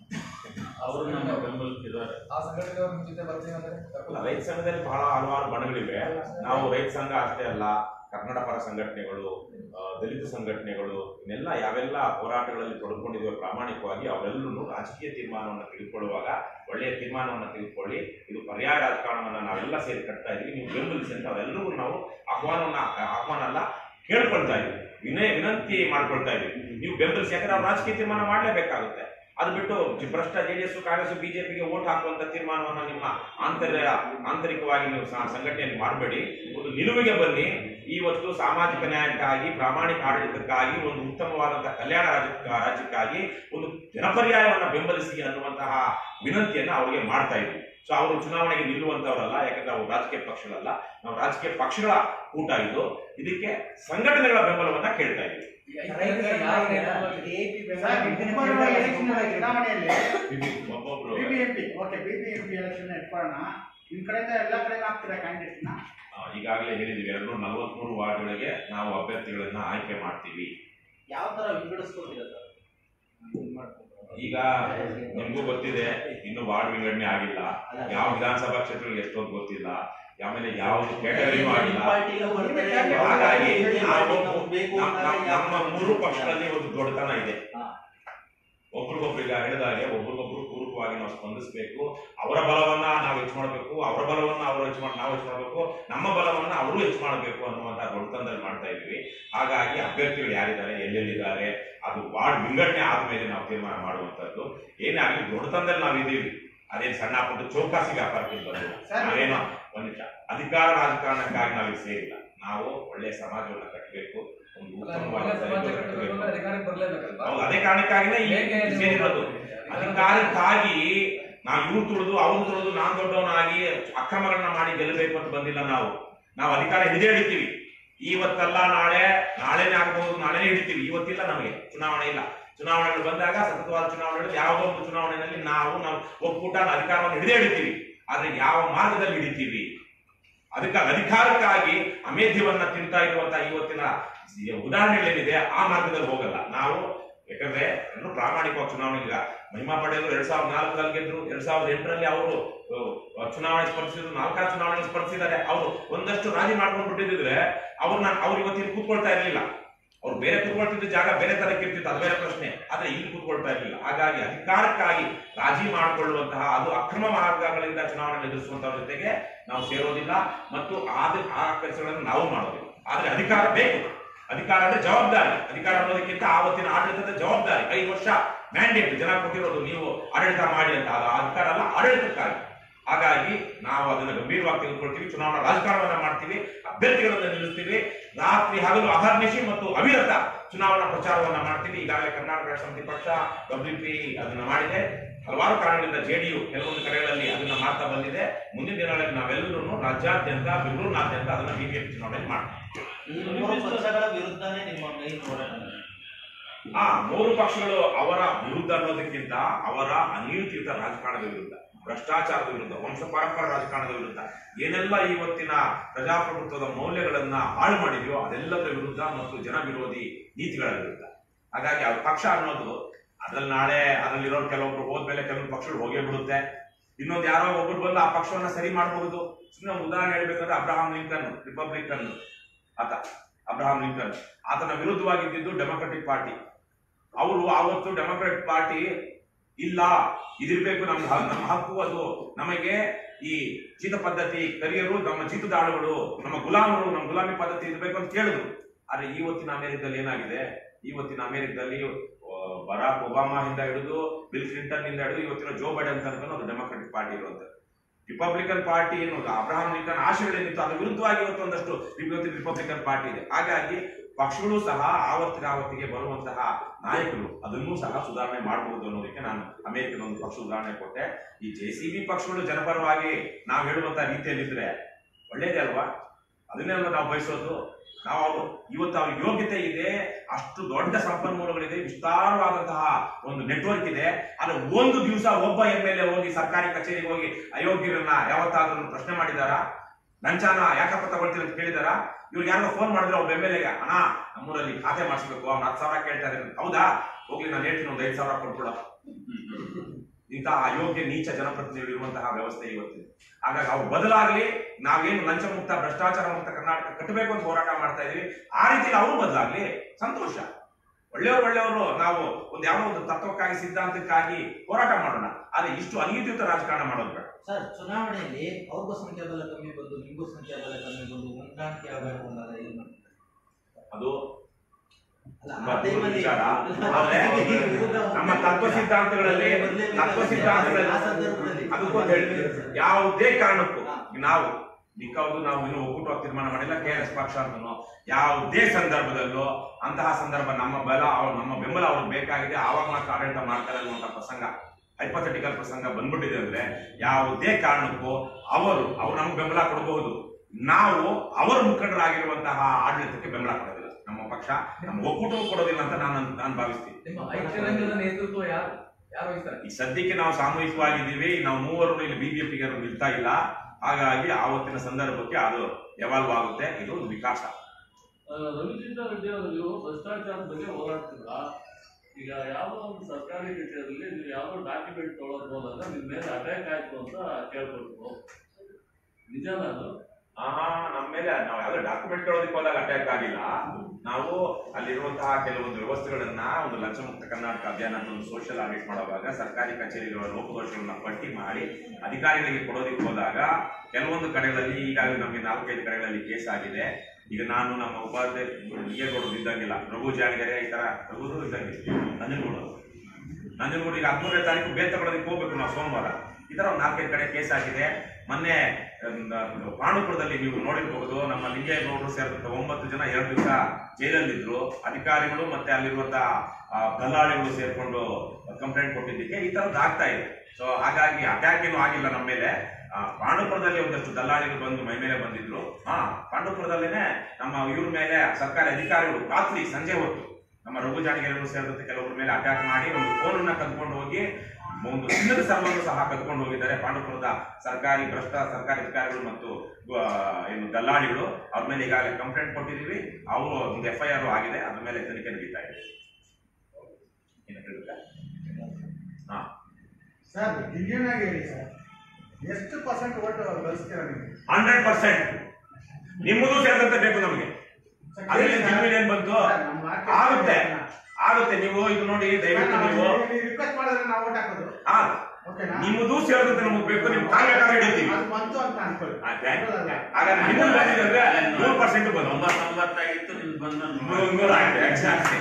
Speaker 1: ಅವರು ನಮ್ಮ ಬೆಂಬಲಿಸಿದ್ದಾರೆ
Speaker 2: ಆ ಸಂಘಟನೆಯವ್ರ ನಿಮ್ ಜೊತೆ ಬರ್ತೀವಿ ಅಂದ್ರೆ
Speaker 5: ಅಲ್ಲ,
Speaker 2: ಕರ್ಕೊಂಡು
Speaker 5: ರೈತ ಸಂಘದಲ್ಲಿ ಬಹಳ ಹಲವಾರು ಬಣಗಳಿವೆ ನಾವು ರೈತ ಸಂಘ ಅಷ್ಟೇ ಅಲ್ಲ ಕನ್ನಡ ಪರ ಸಂಘಟನೆಗಳು ಆ, ದಲಿತ ಸಂಘಟನೆಗಳು ಇನ್ನೆಲ್ಲ ಯಾವೆಲ್ಲ ಹೋರಾಟಗಳಲ್ಲಿ ತೊಡಕೊಂಡಿದ್ದೇವೆ ಪ್ರಾಮಾಣಿಕವಾಗಿ ಅವರೆಲ್ಲರೂ ರಾಜಕೀಯ ತೀರ್ಮಾನವನ್ನು ತೆಗೆದುಕೊಳ್ಳುವಾಗ ಒಳ್ಳೆಯ ತೀರ್ಮಾನವನ್ನು ತೆಗೆದುಕೊಳ್ಳಿ ಇದು ಪರ್ಯಾಯ ರಾಜಕಾರಣವನ್ನ ನಾವೆಲ್ಲ ಸೇರಿ ಕಟ್ತಾ ಇದೀವಿ ನೀವು ಬೆಂಬಲಿಸಿ ಅಂತ ಅವರೆಲ್ಲರಿಗೂ ನಾವು ಆಹ್ವಾನವನ್ನ ಆಹ್ವಾನ ಅಲ್ಲ ಕೇಳ್ಕೊಳ್ತಾ ಇದೀವಿ ವಿನಯ ವಿನಂತಿ ಮಾಡ್ಕೊಳ್ತಾ ಇದೀವಿ ನೀವು ಬೆಂಬಲಿಸಿ ಯಾಕಂದ್ರೆ ಅವ್ರು ರಾಜಕೀಯ ತೀರ್ಮಾನ ಮಾಡಲೇಬೇಕಾಗುತ್ತೆ ಅದು ಬಿಟ್ಟು ಜಿ- ಭ್ರಷ್ಟ ಜೆಡಿಎಸ್ ಕಾಂಗ್ರೆಸ್ ಬಿಜೆಪಿಗೆ ವೋಟ್ ಹಾಕುವಂತ ತೀರ್ಮಾನವನ್ನ ನಿಮ್ಮ ಆಂತರ್ಯ ಆಂತರಿಕವಾಗಿ ನೀವು ಸಹ ಸಂಘಟನೆಯಲ್ಲಿ ಮಾಡಬೇಡಿ ಒಂದು ನಿಲುವಿಗೆ ಬನ್ನಿ ಇವತ್ತು ಸಾಮಾಜಿಕ ನ್ಯಾಯಕ್ಕಾಗಿ ಪ್ರಾಮಾಣಿಕ ಆಡಳಿತಕ್ಕಾಗಿ ಒಂದು ಉತ್ತಮವಾದಂತಹ ಕಲ್ಯಾಣ ರಾಜ್ಯ ರಾಜ್ಯಕ್ಕಾಗಿ ಒಂದು ಜನಪರ್ಯಾಯವನ್ನ ಬೆಂಬಲಿಸಿ ಅನ್ನುವಂತಹ ವಿನಂತಿಯನ್ನ ಅವರಿಗೆ ಮಾಡ್ತಾ ಇದ್ವಿ ಸೊ ಅವರು ಚುನಾವಣೆಗೆ ನಿಲ್ಲುವಂತವರಲ್ಲ ಯಾಕಂದ್ರೆ ಅವರು ರಾಜಕೀಯ ಪಕ್ಷಗಳಲ್ಲ ನಾವು ರಾಜಕೀಯ ಪಕ್ಷಗಳ ಕೂಟ ಇದು ಇದಕ್ಕೆ ಸಂಘಟನೆಗಳ ಬೆಂಬಲವನ್ನ ಕೇಳ್ತಾ ಇದ್ದೀವಿ
Speaker 2: ಈ ಐಕ್ಯತೆಗೆ ಯಾರು ನೇತೃತ್ವದಲ್ಲಿ
Speaker 6: ಚುನಾವಣೆಯಲ್ಲಿ
Speaker 1: ಒಬ್ಬೊಬ್ರು
Speaker 6: ಬಿಬಿಎಂಪಿ ಓಕೆ ಬಿಬಿಎಂಪಿ ಎಲೆಕ್ಷನ್ ಇಟ್ಕೊಳ್ಳೋಣ ನಿಮ್ ಕಡೆಯಿಂದ ಎಲ್ಲ ಕಡೆ ಹಾಕ್ತೀರಾ ಕ್ಯಾಂಡಿಡೇಟ್ನ
Speaker 5: ಆ, ಈಗಾಗಲೇ ಹೇಳಿದೀವಿ ಎರಡು ನಲವತ್ಮೂರು ವಾರ್ಡ್ಗಳಿಗೆ ನಾವು ಅಭ್ಯರ್ಥಿಗಳನ್ನ ಆಯ್ಕೆ ಮಾಡ್ತೀವಿ
Speaker 3: ಯಾವ ತರ ವಿಂಗಡಿಸ್ಕೊಟ್ಟಿರ ಸರ್ ಇದ್ ಮಾಡ್ಕೊಂಡು.
Speaker 5: ಈಗ ನಿಮ್ಗೂ ಗೊತ್ತಿದೆ ಇನ್ನು ವಾರ್ಡ್ ವಿಂಗಡಣೆ ಆಗಿಲ್ಲ ಯಾವ ವಿಧಾನಸಭಾ ಕ್ಷೇತ್ರಗಳಿಗೆ ಎಷ್ಟೊಂದು ಗೊತ್ತಿಲ್ಲ ಆಮೇಲೆ ಯಾವ ಕ್ಯಾಟಗರಿನೂ ಆಗಿಲ್ಲ
Speaker 3: ಪಾರ್ಟಿಗೆ ಬರ್ತಾರೆ,
Speaker 5: ಹಾಗಾಗಿ ನಾವು
Speaker 3: ನಮ್ಗೆ ಬೇಕು
Speaker 5: ನಮ್ಮ
Speaker 3: ಅಂದಾಗ ಯಾವ
Speaker 5: ನಮ್ಮ ಮೂರು ಪಕ್ಷಗಳಲ್ಲಿ ಒಂದು ದೊಡ್ಡತನ ಇದೆ
Speaker 3: ಹಾ.
Speaker 5: ಒಬ್ರಿಗೊಬ್ರು ಈಗ ಹೇಳಿದಾಗೆ ಒಬ್ರಿಗೊಬ್ರು ಪೂರಕವಾಗಿ ನಾವು ಸ್ಪಂದಿಸಬೇಕು ಅವರ ಬಲವನ್ನ ನಾವು ಹೆಚ್ಚು ಮಾಡಬೇಕು ಅವರ ಬಲವನ್ನ ಅವರು ಹೆಚ್ಚು ಮಾಡಿ ನಾವು ಹೆಚ್ಚು ಮಾಡಬೇಕು ನಮ್ಮ ಬಲವನ್ನ ಅವರು ಹೆಚ್ಚು ಮಾಡಬೇಕು ಅನ್ನುವಂತ ದೊಡ್ಡತನದಲ್ಲಿ ಮಾಡ್ತಾ ಇದ್ವಿ ಹಾಗಾಗಿ ಅಭ್ಯರ್ಥಿಗಳು ಯಾರಿದ್ದಾರೆ ಎಲ್ಲೆಲ್ಲಿದ್ದಾರೆ ಅದು ವಾರ್ಡ್ ವಿಂಗಡಣೆ ಆದ್ಮೇಲೆ ನಾವು ತೀರ್ಮಾನ ಮಾಡುವಂತದ್ದು ಏನೇ ಆಗಲಿ ದೊಡ್ಡತನದಲ್ಲಿ ನಾವು ಇದ್ದೀವಿ ಅದೇನು ಸಣ್ಣ ಪುಟ್ಟ ಚೌಕಾಸಿ ವ್ಯಾಪಾರಕ್ಕೆ ಬಂದಿಲ್ಲ
Speaker 6: ಸರ್,
Speaker 5: ನಾವೇನೋ ಒಂದ್ ನಿಮಿಷ ಅಧಿಕಾರ ರಾಜಕಾರಣಕ್ಕಾಗಿ ನಾವು ಇಲ್ಲಿ ಸೇರಿಲ್ಲ ನಾವು ಒಳ್ಳೆಯ ಸಮಾಜವನ್ನ ಕಟ್ಟಬೇಕು ಒಂದು
Speaker 2: ಅಲ್ಲ,
Speaker 5: ಉತ್ತಮವಾದ
Speaker 2: ಒಳ್ಳೆ ಸಮಾಜ
Speaker 5: ಸಮಾಜ
Speaker 2: ಕಟ್ಟಬೇಕು ಅಂದ್ರೆ ಅಧಿಕಾರಕ್ಕೆ ಬರ್ಲೇಬೇಕಲ್ವಾ
Speaker 5: ಹೌದು ಅದೇ ಕಾರಣಕ್ಕಾಗಿನೇ
Speaker 2: ಹೇಗೆ
Speaker 5: ಇಲ್ಲಿ
Speaker 2: ನೀವು
Speaker 5: ಸೇರಿರೋದು ಅಧಿಕಾರಕ್ಕಾಗಿ ನಾವು ಇವ್ರು ತುಳಿದು ಅವ್ರು ತುಳಿದು ನಾನ್ ದೊಡ್ಡವನಾಗಿ ಅಕ್ರಮಗಳನ್ನ ಮಾಡಿ ಗೆಲ್ಲಬೇಕು ಅಂತ ಬಂದಿಲ್ಲ ನಾವು ನಾವು ಅಧಿಕಾರ ಹಿಡಿದೇ ಹಿಡಿತೀವಿ ಇವತ್ತಲ್ಲ ನಾಳೆ ನಾಳೆನೇ ಆಗ್ಬಹುದು ನಾಳೆನೇ ಹಿಡಿತೀವಿ ಇವತ್ತಿಲ್ಲ ನಮಗೆ ಚುನಾವಣೆ ಇಲ್ಲ ಚುನಾವಣೆಗಳು ಬಂದಾಗ ಸತತವಾದ ಚುನಾವಣೆಗಳು ಯಾವುದೋ ಒಂದು ಚುನಾವಣೆಯಲ್ಲಿ ನಾವು ನಾವು ಒಕ್ಕೂಟ ಅಧಿಕಾರವನ್ನು ಹಿಡಿದೇ ಹಿಡಿತೀವಿ ಆದ್ರೆ ಯಾವ ಮಾರ್ಗದಲ್ಲಿ ಹಿಡಿತೀವಿ ಅದಕ್ಕೆ ಅಧಿಕಾರಕ್ಕಾಗಿ ಅಮೇಧ್ಯವನ್ನ ತಿಂತಾ ಇರುವಂತಹ ಇವತ್ತಿನ ಉದಾಹರಣೆಗಳೇನಿದೆ ಆ ಮಾರ್ಗದಲ್ಲಿ ಹೋಗಲ್ಲ ನಾವು ಯಾಕಂದ್ರೆ ಎಲ್ಲರೂ ಪ್ರಾಮಾಣಿಕವಾಗಿ ಚುನಾವಣೆ ಈಗ ಮಹಿಮಾ ಪಟೇಲ್ ಎರಡ್ ಸಾವಿರದ ನಾಲ್ಕರಲ್ಲಿ ಗೆದ್ರು ಎರಡ್ ಸಾವಿರದ ಎಂಟರಲ್ಲಿ ಅವರು ಅಹ್, ಚುನಾವಣೆ ಸ್ಪರ್ಧಿಸಿದ್ರು ನಾಲ್ಕಾರು ಚುನಾವಣೆ ಸ್ಪರ್ಧಿಸಿದ್ದಾರೆ ಅವರು ಒಂದಷ್ಟು ರಾಜಿ ಮಾಡ್ಕೊಂಡು ಬಿಟ್ಟಿದ್ರೆ ಅವ್ರನ್ನ ಅವ್ರು ಇವತ್ತಿನ ಕೂತ್ಕೊಳ್ತಾ ಇರಲಿಲ್ಲ ಅವ್ರು ಬೇರೆ ಕೂತ್ಕೊಳ್ತಿದ್ದ ಜಾಗ ಬೇರೆ ತರಕ್ಕೆ ಇರ್ತಿತ್ತು ಅದು ಬೇರೆ ಪ್ರಶ್ನೆ ಆದ್ರೆ ಇಲ್ಲಿ ಕೂತ್ಕೊಳ್ತಾ ಇರಲಿಲ್ಲ ಹಾಗಾಗಿ ಅಧಿಕಾರಕ್ಕಾಗಿ ರಾಜಿ ಮಾಡಿಕೊಳ್ಳುವಂತಹ ಅದು ಅಕ್ರಮ ಮಾರ್ಗಗಳಿಂದ ಚುನಾವಣೆ ಎದುರಿಸುವಂತವ್ರ ಜೊತೆಗೆ ನಾವು ಸೇರೋದಿಲ್ಲ ಮತ್ತು ಆದ ಆ ಕೆಲಸಗಳನ್ನು ನಾವು ಮಾಡೋದಿಲ್ಲ ಆದ್ರೆ ಅಧಿಕಾರ ಬೇಕು ಅಧಿಕಾರ ಅಂದ್ರೆ ಜವಾಬ್ದಾರಿ ಅಧಿಕಾರ ಅನ್ನೋದಕ್ಕಿಂತ ಆವತ್ತಿನ ಆಡಳಿತದ ಜವಾಬ್ದಾರಿ ಐದು ವರ್ಷ ಮ್ಯಾಂಡೇಟ್ ಜನ ಕೊಟ್ಟಿರೋದು ನೀವು ಆಡಳಿತ ಮಾಡಿ ಅಂತ ಅದು ಅಧಿಕಾರ ಅಲ್ಲ ಆಡಳಿತಕ್ಕಾಗಿ ಹಾಗಾಗಿ ನಾವು ಅದನ್ನ ಗಂಭೀರವಾಗಿ ತೆಗೆದುಕೊಳ್ತೀವಿ ಚುನಾವಣಾ ರಾಜಕಾರಣವನ್ನ ಮಾಡ್ತೀವಿ ಅಭ್ಯರ್ಥಿಗಳನ್ನ ನಿಲ್ಲಿಸ್ತೀವಿ ರಾತ್ರಿ ಹಗಲು ಅಹರ್ನಿಶಿ ಮತ್ತು ಅವಿರತ ಚುನಾವಣಾ ಪ್ರಚಾರವನ್ನ ಮಾಡ್ತೀವಿ ಈಗಾಗಲೇ ಕರ್ನಾಟಕ ರಾಷ್ಟ್ರ ಸಮಿತಿ ಪಕ್ಷ ಡಬ್ಲ್ಯೂಪಿ ಅದನ್ನ ಮಾಡಿದೆ ಹಲವಾರು ಕಾರಣಗಳಿಂದ ಜೆಡಿಯು ಕೆಲವೊಂದು ಕಡೆಗಳಲ್ಲಿ ಅದನ್ನ ಮಾಡ್ತಾ ಬಂದಿದೆ ಮುಂದಿನ ದಿನಗಳಲ್ಲಿ ನಾವೆಲ್ಲರೂ ರಾಜ್ಯಾದ್ಯಂತ ಬೆಂಗಳೂರಿನಾದ್ಯಂತ ಅದನ್ನ ಬಿಜೆಪಿ ಚುನಾವಣೆ ಮಾಡ್ತೀವಿ
Speaker 3: ಈ ಮೂರು ಪಕ್ಷಗಳ ವಿರುದ್ಧನೇ ನಿಮ್ಮ ಮೈನ್ ಹೋರಾಟ
Speaker 5: ಆ ಮೂರು ಪಕ್ಷಗಳು ಅವರ ವಿರುದ್ಧ ಅನ್ನೋದಕ್ಕಿಂತ ಅವರ ಅನಿಯಂತ್ರಿತ ರಾಜಕಾರಣದ ವಿರುದ್ಧ ಭ್ರಷ್ಟಾಚಾರದ ವಿರುದ್ಧ ವಂಶ ಪರಂಪರೆ ರಾಜಕಾರಣದ ವಿರುದ್ಧ ಏನೆಲ್ಲ ಇವತ್ತಿನ ಪ್ರಜಾಪ್ರಭುತ್ವದ ಮೌಲ್ಯಗಳನ್ನ ಹಾಳು ಮಾಡಿದೆಯೋ ಅದೆಲ್ಲದರ ವಿರುದ್ಧ ಮತ್ತು ಜನ ವಿರೋಧಿ ನೀತಿಗಳ ವಿರುದ್ಧ ಹಾಗಾಗಿ ಅವ್ರ ಪಕ್ಷ ಅನ್ನೋದು ಅದ್ರಲ್ಲಿ ನಾಳೆ ಅದರಲ್ಲಿರೋರು ಕೆಲವೊಬ್ರು ಹೋದ್ಮೇಲೆ ಕೆಲವೊಂದು ಪಕ್ಷಗಳು ಹೋಗೇ ಬಿಡುತ್ತೆ ಇನ್ನೊಂದು ಯಾರೋ ಒಬ್ಬರು ಬಂದು ಆ ಪಕ್ಷವನ್ನ ಸರಿ ಮಾಡಬಹುದು ಸುಮ್ಮನೆ ಒಂದು ಉದಾಹರಣೆ ಹೇಳ್ಬೇಕಂದ್ರೆ ಅಬ್ರಹಾಂ ಲಿಂಕನ್ ರಿಪಬ್ಲಿಕನ್ ಆತ ಅಬ್ರಹಾಂ ಲಿಂಕನ್ ಆತನ ವಿರುದ್ಧವಾಗಿದ್ದು ಡೆಮೊಕ್ರೆಟಿಕ್ ಪಾರ್ಟಿ ಅವರು ಆವತ್ತು ಡೆಮೊಕ್ರೆಟ್ ಪಾರ್ಟಿ ಇಲ್ಲ ಇದಿರ್ಬೇಕು ನಮ್ಮ ಹ- ನಮ್ಮ ಹಕ್ಕು ಅದು ನಮಗೆ ಈ ಜೀತ ಪದ್ಧತಿ ಕರಿಯರು ನಮ್ಮ ಜೀತದಾಳುಗಳು ನಮ್ಮ ಗುಲಾಮರು ನಮ್ಮ ಗುಲಾಮಿ ಪದ್ಧತಿ ಇರಬೇಕು ಅಂತ ಕೇಳಿದ್ರು ಆದ್ರೆ ಇವತ್ತಿನ ಅಮೆರಿಕದಲ್ಲಿ ಏನಾಗಿದೆ ಇವತ್ತಿನ ಅಮೆರಿಕದಲ್ಲಿ ಆ, ಬರಾಕ್ ಒಬಾಮಾ ಇಂದ ಹಿಡಿದು ಬಿಲ್ ಕ್ಲಿಂಟನ್ ಇಂದ ಹಿಡಿದು ಇವತ್ತಿನ ಜೋ ಬೈಡನ್ ತನಕ ಅದು ಡೆಮೊಕ್ರೆಟಿಕ್ ಪಾರ್ಟಿ ಇರುವಂತದ್ದು ರಿಪಬ್ಲಿಕನ್ ಪಾರ್ಟಿ ಏನು ಅಬ್ರಹಾಂ ಲಿಂಕನ್ ಆಶೆಗಳೇನಿತ್ತು ಅದ್ರ ವಿರುದ್ಧವಾಗಿ ಇವತ್ತು ಒಂದಷ್ಟು ಇವತ್ತಿನ ರಿಪಬ್ಲಿಕನ್ ಪಾರ್ಟಿ ಇದೆ ಹಾಗಾಗಿ ಪಕ್ಷಗಳು ಸಹ ಆವತ್ತಿನ ಆವತ್ತಿಗೆ ಬರುವಂತಹ ನಾಯಕರು ಅದನ್ನೂ ಸಹ ಸುಧಾರಣೆ ಮಾಡಬಹುದು ಅನ್ನೋದಕ್ಕೆ ನಾನು ಅಮೆರಿಕದ ಒಂದು ಪಕ್ಷ ಉದಾಹರಣೆ ಕೊಟ್ಟೆ ಈ ಜೆ ಸಿ ಬಿ ಪಕ್ಷಗಳು ಜನಪರವಾಗಿ ನಾವು ಹೇಳುವಂತ ರೀತಿಯಲ್ಲಿದ್ರೆ ಒಳ್ಳೇದೇ ಅಲ್ವಾ ಅದನ್ನೇ ಅಲ್ವಾ ನಾವು ಬಯಸೋದು ನಾವು ಅವ್ರು ಇವತ್ತು ಅವ್ರಿಗೆ ಯೋಗ್ಯತೆ ಇದೆ ಅಷ್ಟು ದೊಡ್ಡ ಸಂಪನ್ಮೂಲಗಳಿದೆ ವಿಸ್ತಾರವಾದಂತಹ ಒಂದು ನೆಟ್ವರ್ಕ್ ಇದೆ ಆದ್ರೆ ಒಂದು ದಿವಸ ಒಬ್ಬ ಎಂ ಎಲ್ ಎ ಹೋಗಿ ಸರ್ಕಾರಿ ಕಚೇರಿಗೆ ಹೋಗಿ ಅಯೋಗ್ಯರನ್ನ ಯಾವತ್ತಾದ್ರೂ ಪ್ರಶ್ನೆ ಮಾಡಿದಾರಾ ಲಂಚಾನ ಯಾಕಪ್ಪ ತಗೊಳ್ತೀರಿ ಅಂತ ಕೇಳಿದಾರ ಇವ್ರು ಯಾರೋ ಫೋನ್ ಮಾಡಿದ್ರೆ ಒಬ್ಬ ಎಮ್ ಎಲ್ ಎಗೆ ಅಣ್ಣ ನಮ್ಮೂರಲ್ಲಿ ಖಾತೆ ಮಾಡಿಸ್ಬೇಕು ಅವ್ನು ಹತ್ತು ಸಾವಿರ ಕೇಳ್ತಾ ಇದ್ದಾರೆ ಹೌದಾ ಹೋಗ್ಲಿ ನಾನು ಹೇಳ್ತೀನಿ ಒಂದು ಐದು ಸಾವಿರ ಕೊಟ್ಬಿಡ ಇಂತಹ ಅಯೋಗ್ಯ ನೀಚ ಜನಪ್ರತಿನಿಧಿಗಳು ಇರುವಂತಹ ವ್ಯವಸ್ಥೆ ಇವತ್ತಿದೆ ಹಾಗಾಗಿ ಅವ್ರು ಬದಲಾಗ್ಲಿ ನಾವೇನು ಲಂಚ ಮುಕ್ತ ಭ್ರಷ್ಟಾಚಾರ ಮುಕ್ತ ಕರ್ನಾಟಕ ಕಟ್ಟಬೇಕು ಅಂತ ಹೋರಾಟ ಮಾಡ್ತಾ ಇದೀವಿ ಆ ರೀತಿಯಲ್ಲಿ ಅವರು ಬದಲಾಗ್ಲಿ ಸಂತೋಷ ಒಳ್ಳೆಯವರು ಒಳ್ಳೆಯವರು ನಾವು ಒಂದು ಯಾವುದೋ ಒಂದು ತತ್ವಕ್ಕಾಗಿ ಸಿದ್ಧಾಂತಕ್ಕಾಗಿ ಹೋರಾಟ ಮಾಡೋಣ ಆದ್ರೆ ಇಷ್ಟು ಅನೀತಿಯುತ ರಾಜಕಾರಣ ಮಾಡೋದು ಬೇಡ
Speaker 3: ಸರ್ ಚುನಾವಣೆಯಲ್ಲಿ ಅವ್ರಿಗೂ ಸಂಖ್ಯಾಬಲ ಕಮ್ಮಿ ಬಂದು ನಿಮಗೂ ಸಂಖ್ಯಾಬಲ ಕಮ್ಮಿ ಬಂದು ಹೊಂದಾಣಿಕೆ ಆಗಬೇಕು ಅಂದಾಗ ಏನ್ ಮಾಡ್ತೀರಾ?
Speaker 5: ಅದು
Speaker 3: ಅಲ್ಲ,
Speaker 5: ತುಂಬಾ
Speaker 3: ಆ time ಅಲ್ಲಿ-
Speaker 5: ವಿಚಾರ. ಆದ್ರೆ ನಮ್ಮ ತತ್ವ ಸಿದ್ಧಾಂತಗಳಲ್ಲಿ ತತ್ವ ಸಿದ್ಧಾಂತಗಳಲ್ಲಿ
Speaker 3: ಆ ಸಂದರ್ಭದಲ್ಲಿ
Speaker 5: ಅದಕ್ಕೊಂದು ಹೇಳ್ತೀವಿ ಯಾವುದೇ ಕಾರಣಕ್ಕೂ ನಾವು ನಿಕ್ಕವುದು ನಾವು ಇನ್ನು ಒಕ್ಕೂಟವಾಗಿ ತೀರ್ಮಾನ ಮಾಡಿಲ್ಲ ಕೆ ಎಸ್ ಪಕ್ಷ ಅಂತನೋ ಯಾವುದೇ ಸಂದರ್ಭದಲ್ಲೂ ಅಂತಹ ಸಂದರ್ಭ ನಮ್ಮ ಬಲ ಅವ್ರು ನಮ್ಮ ಬೆಂಬಲ ಅವ್ರಿಗೆ ಬೇಕಾಗಿದೆ ಆವಾಗ ಮಾತ್ರ ಆಡಳಿತ ಮಾಡ್ತಾರೆ ಅನ್ನುವಂಥ ಪ್ರಸಂಗ ಹೈಪಥೆಟಿಕಲ್ ಪ್ರಸಂಗ ಬಂದ್ಬಿಟ್ಟಿದೆ ಅಂದ್ರೆ ಯಾವುದೇ ಕಾರಣಕ್ಕೂ ಅವರು ಅವ್ರು ನಮ್ಗೆ ಬೆಂಬಲ ಕೊಡಬಹುದು ನಾವು ಅವರ ಮುಖಂಡರಾಗಿರುವಂತಹ ಆಡಳಿತಕ್ಕೆ ಬೆಂಬಲ ಕೊಡೋದಿಲ್ಲ ನಮ್ಮ ಪಕ್ಷ ನಮ್ಮ ಒಕ್ಕೂಟವೂ ಕೊಡೋದಿಲ್ಲ ಅಂತ ನಾನು ನಾನು ಭಾವಿಸ್ತೀನಿ
Speaker 2: ನಿಮ್ಮ ಐಕ್ಯರಂಗದ ನೇತೃತ್ವ ಯಾರು ಯಾರು ವಹಿಸ್ತಾರೆ
Speaker 5: ಈ ಸದ್ಯಕ್ಕೆ ನಾವು ಸಾಮೂಹಿಕವಾಗಿದ್ದೀವಿ ನಾವು ಮೂವರು ಇಲ್ಲಿ ಬಿಜೆಪಿಗೆ ನಿಲ್ತಾ ಇಲ್ಲ ಹಾಗಾಗಿ ಆವತ್ತಿನ ಸಂದರ್ಭಕ್ಕೆ ಅದು ಎವಾಲ್ವ್ ಆಗುತ್ತೆ ಇದು ಒಂದು ವಿಕಾಸ
Speaker 4: ಆ, ರವಿಚಂದ್ರ ರೆಡ್ಡಿ ಅವರು ನೀವು ಭ್ರಷ್ಟಾಚಾರದ ಬಗ್ಗೆ ಹೋರಾಡ್ತಿದ್ರ ಈಗ ಯಾವುದೋ ಒಂದು ಸರ್ಕಾರಿ ಕಚೇರಿಯಲ್ಲಿ ನೀವು ಯಾವುದೋ ಡಾಕ್ಯುಮೆಂಟ್ ತೊಗೊಳಕ್ ಹೋದಾಗ ನಿಮ್ಮ ಮೇಲೆ ಅಟ್ಯಾಕ್ ಆಯ್ತು ಅಂತ ಕೇಳ್ಕೊಟ್ರು ನಿಜಾನ ಅದು
Speaker 5: ಆಹಾ ನಮ್ಮ ಮೇಲೆ ನಾವು ಯಾವ್ದೋ ಡಾಕ್ಯುಮೆಂಟ್ ಕೊಡೋದಕ್ಕೆ ಹೋದಾಗ ಅಟ್ಯಾಕ್ ಆಗಿಲ್ಲ ನಾವು ಅಲ್ಲಿರುವಂತಹ ಕೆಲವೊಂದು ವ್ಯವಸ್ಥೆಗಳನ್ನ ಒಂದು ಲಂಚ ಮುಕ್ತ ಕರ್ನಾಟಕ ಅಭಿಯಾನ ಅಂತ ಒಂದು ಸೋಷಿಯಲ್ ಆಡಿಟ್ ಮಾಡುವಾಗ ಸರ್ಕಾರಿ ಕಚೇರಿಗಳ ಲೋಪದೋಷಗಳನ್ನ ಪಟ್ಟಿ ಮಾಡಿ ಅಧಿಕಾರಿಗಳಿಗೆ ಕೊಡೋದಕ್ಕೆ ಹೋದಾಗ ಕೆಲವೊಂದು ಕಡೆಗಳಲ್ಲಿ ಈಗಾಗಲೇ ನಮಗೆ ನಾಲ್ಕೈದು ಕಡೆಗಳಲ್ಲಿ ಕೇಸ್ ಆಗಿದೆ ಈಗ ನಾನು ನಮ್ಮ ಉಪಾಧ್ಯಕ್ಷ ನಿಗೇಗೌಡರು ಇದ್ದಂಗಿಲ್ಲ ರಘು ಜಾಣಗೆರೆ ಈ ತರ ರಘುರು ಇದ್ದಂಗಿಲ್ಲ ನಂಜನಗೂಡು ನಂಜನಗೂಡು ಈಗ ಹದಿಮೂರನೇ ತಾರೀಕು ಬೇಲ್ ತಗೊಳೋದಕ್ಕೆ ಹೋಗ್ಬೇಕು ನಾವು ಸೋಮವಾರ ಈ ತರ ಒಂದು ನಾಲ್ಕೈದು ಕಡೆ ಕೇಸ್ ಆಗಿದೆ ಮೊನ್ನೆ ಮ್, ಪಾಂಡುಪುರದಲ್ಲಿ ನೀವು ನೋಡಿರಬಹುದು ನಮ್ಮ ಲಿಂಗೇಗೌಡರು ಸೇರಿದಂತ ಒಂಬತ್ತು ಜನ ಎರಡು ದಿವಸ ಜೈಲಲ್ಲಿದ್ರು ಅಧಿಕಾರಿಗಳು ಮತ್ತೆ ಅಲ್ಲಿರುವಂತಹ ಆ, ದಲ್ಲಾಳಿಗಳು ಸೇರ್ಕೊಂಡು ಕಂಪ್ಲೇಂಟ್ ಕೊಟ್ಟಿದ್ದಕ್ಕೆ ಈ ತರದ್ದು ಆಗ್ತಾ ಇದೆ ಸೊ ಹಾಗಾಗಿ ಅಟ್ಯಾಕ್ ಏನು ಆಗಿಲ್ಲ ನಮ್ಮ ಮೇಲೆ ಆ, ಪಾಂಡುಪುರದಲ್ಲಿ ಒಂದಷ್ಟು ದಲ್ಲಾಳಿಗಳು ಬಂದು ಮೈ ಮೇಲೆ ಬಂದಿದ್ರು ಹಾ ಪಾಂಡುಪುರದಲ್ಲೇನೆ ನಮ್ಮ ಇವ್ರ ಮೇಲೆ ಸರ್ಕಾರಿ ಅಧಿಕಾರಿಗಳು ರಾತ್ರಿ ಸಂಜೆ ಹೊತ್ತು ನಮ್ಮ ರಘು ಜಾಣಗೆರೆಗಳು ಸೇರಿದಂತೆ ಕೆಲವರ ಮೇಲೆ ಅಟ್ಯಾಕ್ ಮಾಡಿ ಒಂದು ಫೋನನ್ನ ಕದ್ಕೊಂಡು ಹೋಗಿ ಒಂದು ಚಿನ್ನದ ಸರವನ್ನು ಸಹ ಕದ್ಕೊಂಡು ಹೋಗಿದ್ದಾರೆ ಪಾಂಡುಪುರದ ಸರ್ಕಾರಿ ಭ್ರಷ್ಟ ಸರ್ಕಾರಿ ಅಧಿಕಾರಿಗಳು ಮತ್ತು ಆ, ಏನು ದಲ್ಲಾಳಿಗಳು ಅವ್ರ ಮೇಲೆ ಈಗಾಗಲೇ ಕಂಪ್ಲೇಂಟ್ ಕೊಟ್ಟಿದ್ದೀವಿ ಅವರು ಒಂದು ಎಫ್ ಐ ಆರ್ ಆಗಿದೆ ಅದ್ರ ಮೇಲೆ ತನಿಖೆ ನಡೀತಾ ಇದೆ ಏನು ಹೇಳುತ್ತೆ ಹಾ
Speaker 6: ಸರ್ ಗಿರಿಯನಾಗಿ ಹೇಳಿ ಸರ್ ಎಷ್ಟು ಪರ್ಸೆಂಟ್ ಓಟ್ ಗಳಿಸ್ತೀರಾ ನೀವು
Speaker 5: ಹಂಡ್ರೆಡ್ ಪರ್ಸೆಂಟ್ ನಿಮ್ಮದು ಸೇರಿದಂತೆ ಬೇಕು ನಮಗೆ ಅದ್ರಲ್ಲಿ ಜಮೀನ್ ಏನ್ ಬಂತು
Speaker 6: ಸರ್, ನಮ್ಮ ಮಾರ್ಕೆಟ್
Speaker 5: ಆಗುತ್ತೆ ಆಗುತ್ತೆ ನೀವು ಇದು ನೋಡಿ ದಯವಿಟ್ಟು ನೀವು
Speaker 6: ರಿಕ್ವೆಸ್ಟ್ ಮಾಡಿದ್ರೆ ನಾವು ಓಟ್ ಹಾಕೋದು
Speaker 5: ಆ,
Speaker 6: ಓಕೆನಾ
Speaker 5: ನಿಮ್ಮದು ಸೇರಿದಂತೆ ನಮಗೆ ಬೇಕು ನಿಮ್ ಕಾಲ್ ಬೇಕಾದ್ರೆ ಹಿಡಿತೀವಿ
Speaker 6: ಅದು ಬಂತು ಅಂತ ಅನ್ಕೊಳ್ಳಿ
Speaker 5: ಆ, thank you. ಹಾಗಾದ್ರೆ ನಿಮ್ಮದು ಬಂದಿದೆ ಅಂದ್ರೆ ನೂರು ಪರ್ಸೆಂಟ್ ಬಂದು
Speaker 1: ತೊಂಬತ್ತೊಂಬತ್ತಾಗಿತ್ತು ನಿಮ್ದು ಬಂದ
Speaker 5: ನೂರು- ನೂರು ಆಯ್ತು exactly.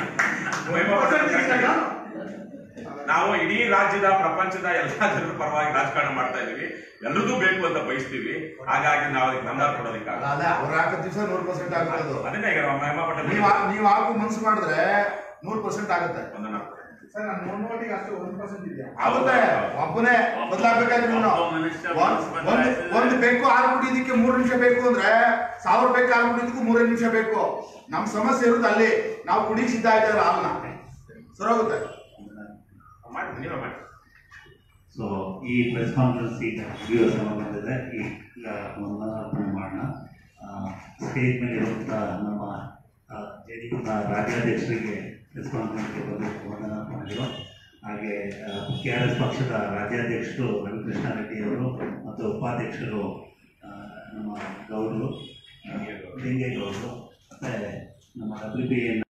Speaker 5: ನಾವು ಇಡೀ ರಾಜ್ಯದ ಪ್ರಪಂಚದ ಎಲ್ಲಾ ಜನರ ಪರವಾಗಿ ರಾಜಕಾರಣ ಮಾಡ್ತಾ ಇದೀವಿ ಎಲ್ರಿಗೂ ಬೇಕು ಅಂತ ಬಯಸ್ತೀವಿ ಹಾಗಾಗಿ ನಾವು ಅದಕ್ಕೆ ನಂಬರ್ ಕೊಡೋದಕ್ಕಾಗ
Speaker 7: ಅಲ್ಲ ಅವ್ರು ಹಾಕೋ ದಿವಸ ನೂರು ಪರ್ಸೆಂಟ್ ಆಗುತ್ತೆ ಅದು
Speaker 5: ಅದನ್ನೇ ಈಗ ನಮ್ಮ ಹೆಮ್ಮ ಪಟೇಲ್
Speaker 7: ನೀವು ಹಾ- ನೀವು ಹಾಕೋ ಮನ್ಸು ಮಾಡಿದ್ರೆ ನೂರು ಪರ್ಸೆಂಟ್ ಆಗುತ್ತೆ
Speaker 5: ಒಂದನ್ನ
Speaker 6: ಸರ್ ನಾನು ಒಂದು ಓಟಿಗೆ ಅಷ್ಟು ಒಂದು ಪರ್ಸೆಂಟ್ ಇದೆಯಾ
Speaker 7: ಆಗುತ್ತೆ ಒಬ್ಬನೇ ಬದಲಾಗಬೇಕಾದ್ರೆ ನೀನು
Speaker 1: ಒಬ್ಬ ಮನುಷ್ಯ
Speaker 7: ಒಂದ್-
Speaker 1: ಮನಸ್ಸು
Speaker 7: ಒಂದು
Speaker 1: ಬದಲಾಯಿಸಿದ್ರೆ-
Speaker 7: ಒಂದು ಬೆಕ್ಕು ಹಾಲು ಕುಡಿಯೋದಕ್ಕೆ ಮೂರು ನಿಮಿಷ ಬೇಕು ಅಂದ್ರೆ ಸಾವಿರ ಬೆಕ್ಕು ಹಾಲು ಕುಡಿಯೋದಕ್ಕೂ ಮೂರೇ ನಿಮಿಷ ಬೇಕು ನಮ್ ಸಮಸ್ಯೆ ಇರೋದು ಅಲ್ಲಿ ನಾವು ಕುಡಿ ಸಿದ್ಧ ಇದ್ದಾರೆ ಹಾಲನ್ನ ಸರೋಗುತ್ತೆ
Speaker 5: ಮಾಡಿ ನೀವೇ ಮಾಡಿ
Speaker 8: ಸೊ ಈ ಪ್ರೆಸ್ ಕಾನ್ಫರೆನ್ಸ್ ಈಗ ಮುಗಿಯೋ ಸಮಯ ಬಂದಿದೆ ಈಗ ಅರ್ಪಣೆ ಮಾಡೋಣ ಸ್ಟೇಜ್ ಮೇಲೆ ಇರುವಂಥ ನಮ್ಮ ಜೆ ಡಿ ರಾಜ್ಯಾಧ್ಯಕ್ಷರಿಗೆ ಪ್ರೆಸ್ ಕಾನ್ಫರೆನ್ಸ್ಗೆ ಬಂದು ವಂದನಾರ್ಪಣೆಗಳು ಹಾಗೆ ಕೆ ಆರ್ ಎಸ್ ಪಕ್ಷದ ರಾಜ್ಯಾಧ್ಯಕ್ಷರು ರವಿಕೃಷ್ಣ ರೆಡ್ಡಿ ಅವರು ಮತ್ತು ಉಪಾಧ್ಯಕ್ಷರು ಆ, ನಮ್ಮ ಗೌಡರು ಲಿಂಗೇಗೌಡರು ಮತ್ತು ನಮ್ಮ ಡಬ್ಲ್ಯೂ ಪಿ ಎನ್